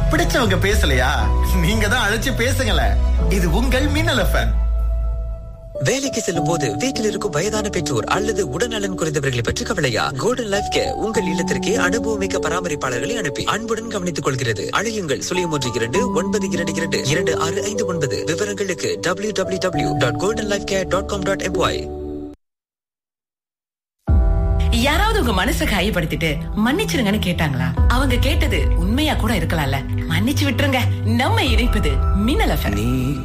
பிடிச்சவங்க பேசலையா நீங்க தான் அழைச்சு பேசுங்களேன் இது உங்கள் மின்னல் எஃப்எம் வேலைக்கு செல்லும் போது வீட்டில் இருக்கும் வயதான பெற்றோர் அல்லது உடல்நலன் குறைந்தவர்களை பற்றி கவலையா கோல்டன் லைஃப் கேர் உங்கள் இல்லத்திற்கே அனுபவமிக்க பராமரிப்பாளர்களை அனுப்பி அன்புடன் கவனித்துக் கொள்கிறது அழையுங்கள் சுழியம் ஒன்று இரண்டு ஒன்பது இரண்டு இரண்டு இரண்டு ஆறு ஐந்து ஒன்பது விவரங்களுக்கு W W W dot golden life care dot com dot MY யாராவது உங்க மனசை காயப்படுத்திட்டு மன்னிச்சிருங்கன்னு கேட்டாங்களா அவங்க கேட்டது உண்மையா கூட இருக்கலாம்ல மன்னிச்சு விட்டுருங்க நம்ம இணைப்பது மின்னல் எஃப்எம் நீ